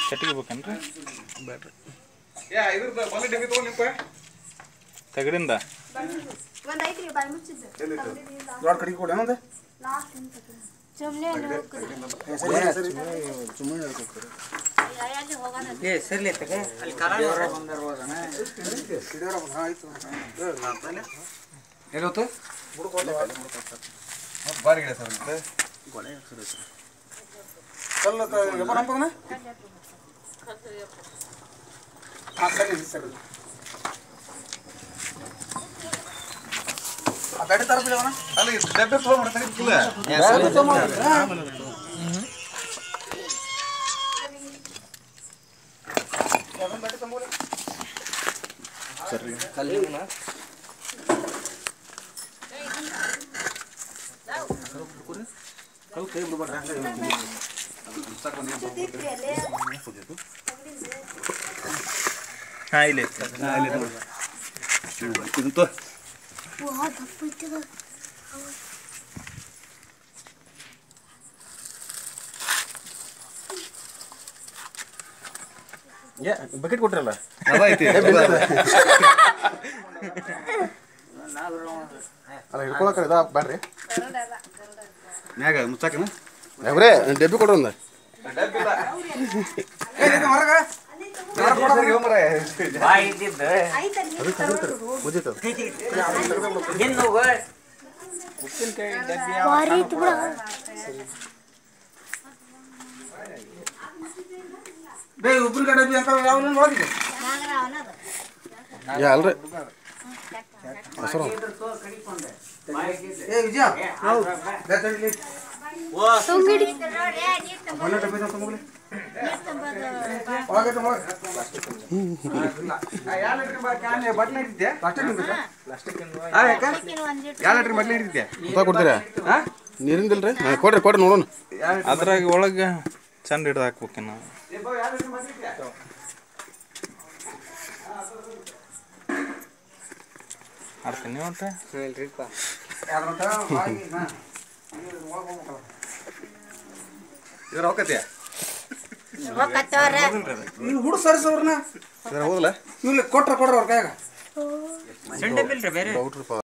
ಕಟ್ಟಿಗೆ ಬೇಕೇನ್ರಿ ಬೇಡ್ರಿ ಏ ಇದ್ರದ್ದು ಬಂದು ಡಿಬ್ಬಿ ತಗೊಂಡಿಪ್ಪ ತಗಡಿಂದ ಒಂದ್ ಐತ್ರಿ ಬಾಯಿ ಮುಚ್ಚಿದ್ದು ದೊಡ್ಡ ಕಡೆಗೆ ಕೊಡಿ ಏನಂದ ಸುಮ್ನೆ ಸುಮ್ಮನೆ ಏ ಸರ್ಲಿ ತಗೆ ಅಲ್ಲಿ ಕರ ಆಯ್ತು ಎಲ್ಲೋತು ಬಾರಿ ಗಿಡ ಸರ್ ಕಲ್ಲ ಎಪ್ಪ ನಂಬದನ ಹಾಂ ಸರಿ ಸರಿ ಆ ಗಾಡಿ ತರಪಿಲ್ಲವನ ಅಲ್ಲಿ ಡಬ್ಬೆ ತಗೊಂಡ್ಬಿಡ್ತಾರೆ ಇಲ್ಲ ಹಾಂ ಇಲ್ಲಿ ಇದು ತೋ ಬಕೆಟ್ ಕೊಟ್ರಲ್ಲ ಅದೈತಿ ಅಲ್ಲ ಹಿಡ್ಕೊಳಕ ಇದ ಬ್ಯಾಡ್ರಿ ಮ್ಯಾಗ ಮುಚ್ಚಾಕನ ಯಾವ್ರೆ ಡೆಬ್ಬಿ ಕೊಡ್ರಿ ಒಂದು ಬಾಯಿ ಇದ್ದಿದ್ದು ಮುಜೀತು ಹಿಂದೆ ಹೋಗು ಬೇ ಉಬ್ರಿ ಡಬ್ಬಿ ಅಂತ ಯಾವ ನೋಡಿದೆ ಯಾ ಅಲ್ರಿ ಹೆಸರು ಏ ವಿಜಯ ಮೊನ್ನೆ ಡಬ್ಬಿ ಅಂತ ಮುಗ್ಲಿ ಒಳಗೈತೆ ಬಟ್ಲ ಇಟ್ಟಿದ್ದೆ ಪ್ಲಾಸ್ಟಿಕ್ ಯಾವ ಲೀಟ್ರ್ ಬಟ್ಲ ಇಟ್ಟಿದ್ದೆ ಅಂತ ಕೊಡ್ತೀರಾ ನೀರಿಂದಿಲ್ರಿ ಹಾಂ ಕೊಡ್ರಿ ಕೊಡ್ರಿ ನೋಡೋಣ ಅದ್ರಾಗ ಒಳಗೆ ಚಂದ ಹಿಡ್ದು ಹಾಕ್ಬೇಕು ನಾವು ಆಡ್ತೀನಿ ಒಟ್ಟು ಇಲ್ರಿಪ್ಪ ಇದ್ರ ಹೋಗತ್ತೆ ಇವ್ ಹುಡು ಸರಿಸವ್ರನ್ನ ಸರ್ ಹೋದಲ್ಲ ಇವ್ಲಿ ಕೊಟ್ರ ಕೊಡ್ರ ಅವ್ರ ಕೈಯಾಗ ಸಣ್ಣ ಬಿಲ್ರಿ ಬೇರೆ ಡೌಟ್ರಿಪ್ಪ